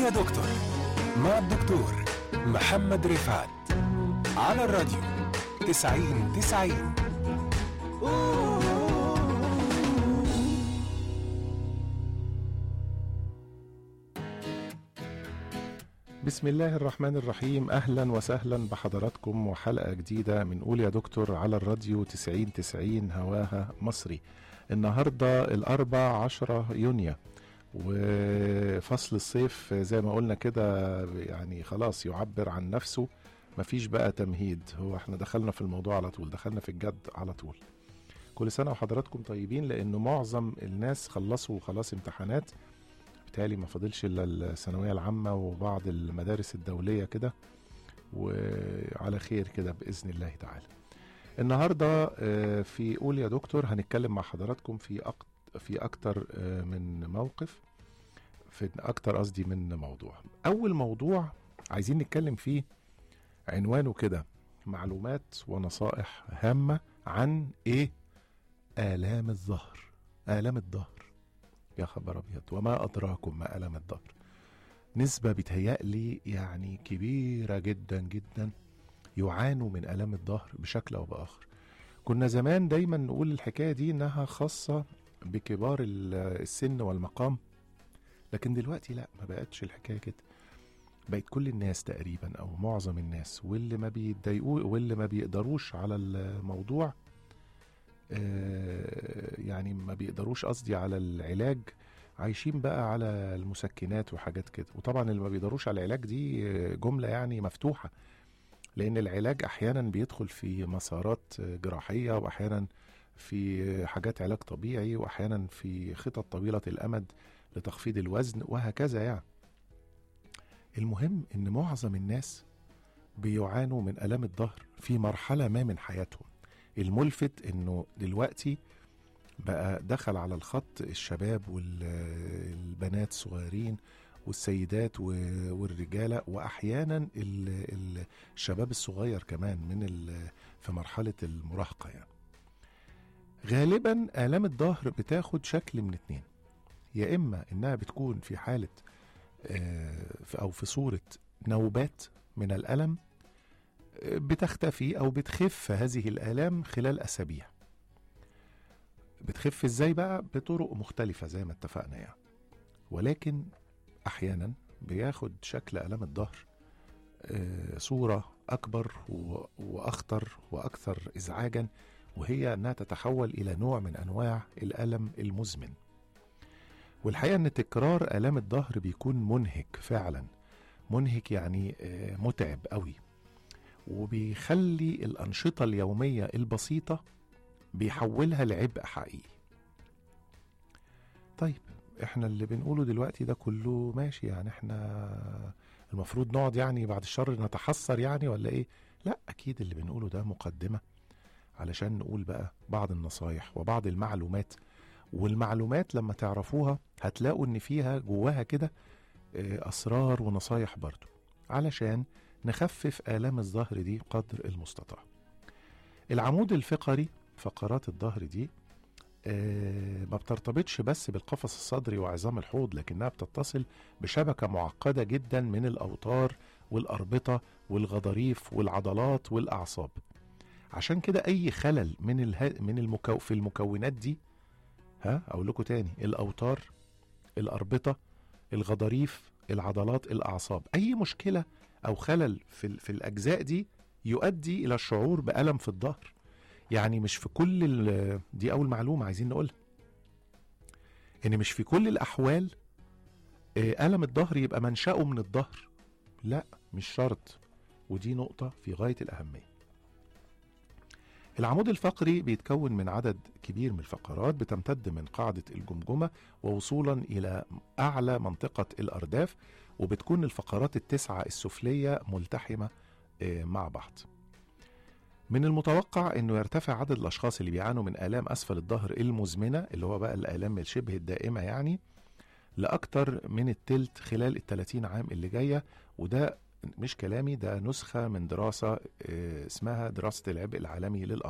يا دكتور مع الدكتور محمد رفعت على الراديو تسعين تسعين بسم الله الرحمن الرحيم أهلا وسهلا بحضراتكم وحلقة جديدة من قول يا دكتور على الراديو 90 90 هواها مصري النهاردة الأربع عشرة يونيو وفصل الصيف زي ما قلنا كده يعني خلاص يعبر عن نفسه مفيش بقى تمهيد هو احنا دخلنا في الموضوع على طول دخلنا في الجد على طول كل سنة وحضراتكم طيبين لأنه معظم الناس خلصوا خلاص امتحانات بالتالي ما فاضلش الا الثانويه العامه وبعض المدارس الدوليه كده وعلى خير كده باذن الله تعالى النهارده آه، في قول يا دكتور هنتكلم مع حضراتكم في أكت في اكتر آه، من موقف في اكتر قصدي من موضوع اول موضوع عايزين نتكلم فيه عنوانه كده معلومات ونصائح هامه عن ايه الام الظهر الام الظهر يا خبر ابيض وما ادراكم ما الم الظهر نسبه بتهيألي يعني كبيره جدا جدا يعانوا من الام الظهر بشكل او باخر كنا زمان دايما نقول الحكايه دي انها خاصه بكبار ال- السن والمقام لكن دلوقتي لا ما بقتش الحكايه كده بقت كل الناس تقريبا او معظم الناس واللي ما بيتضايقوا واللي ما بيقدروش على الموضوع آه، يعني ما بيقدروش قصدي على العلاج عايشين بقى على المسكنات وحاجات كده وطبعا اللي ما بيقدروش على العلاج دي آه، جملة يعني مفتوحة لأن العلاج أحيانا بيدخل في مسارات آه، جراحية وأحيانا في آه، حاجات علاج طبيعي وأحيانا في خطط طويلة الأمد لتخفيض الوزن وهكذا يعني المهم إن معظم الناس بيعانوا من آلام الظهر في مرحلة ما من حياتهم الملفت انه دلوقتي بقى دخل على الخط الشباب والبنات الصغيرين والسيدات و- والرجاله واحيانا ال- ال- الشباب الصغير كمان من ال- في مرحله المراهقه يعني. غالبا الام الظهر بتاخد شكل من اتنين يا اما انها بتكون في حاله آه، في- او في صوره نوبات من الالم بتختفي او بتخف هذه الالام خلال اسابيع بتخف ازاي بقى بطرق مختلفه زي ما اتفقنا يعني ولكن احيانا بياخد شكل الام الظهر آه، صوره اكبر و- واخطر واكثر ازعاجا وهي انها تتحول الى نوع من انواع الالم المزمن والحقيقه ان تكرار الام الظهر بيكون منهك فعلا منهك يعني آه، متعب قوي وبيخلي الأنشطة اليومية البسيطة بيحولها لعبء حقيقي طيب احنا اللي بنقوله دلوقتي ده كله ماشي يعني احنا المفروض نقعد يعني بعد الشر نتحسر يعني ولا ايه لا اكيد اللي بنقوله ده مقدمة علشان نقول بقى بعض النصايح وبعض المعلومات والمعلومات لما تعرفوها هتلاقوا ان فيها جواها كده آه، اسرار ونصايح برضو علشان نخفف آلام الظهر دي قدر المستطاع العمود الفقري فقرات الظهر دي آه، ما بترتبطش بس بالقفص الصدري وعظام الحوض لكنها بتتصل بشبكة معقدة جدا من الأوتار والأربطة والغضاريف والعضلات والأعصاب عشان كده أي خلل من اله... من المكو... في المكونات دي ها أقول لكم تاني الأوتار الأربطة الغضاريف العضلات الأعصاب أي مشكلة او خلل في ال- في الاجزاء دي يؤدي الى الشعور بالم في الظهر يعني مش في كل ال- دي اول معلومه عايزين نقولها ان مش في كل الاحوال آه، الم الظهر يبقى منشأه من الظهر لا مش شرط ودي نقطه في غايه الاهميه العمود الفقري بيتكون من عدد كبير من الفقرات بتمتد من قاعدة الجمجمة ووصولا إلى أعلى منطقة الأرداف وبتكون الفقرات التسعة السفلية ملتحمة آه، مع بعض من المتوقع انه يرتفع عدد الاشخاص اللي بيعانوا من الام اسفل الظهر المزمنه اللي هو بقى الالام الشبه الدائمه يعني لاكثر من التلت خلال ال 30 عام اللي جايه وده مش كلامي ده نسخه من دراسه آه، اسمها دراسه العبء العالمي للامراض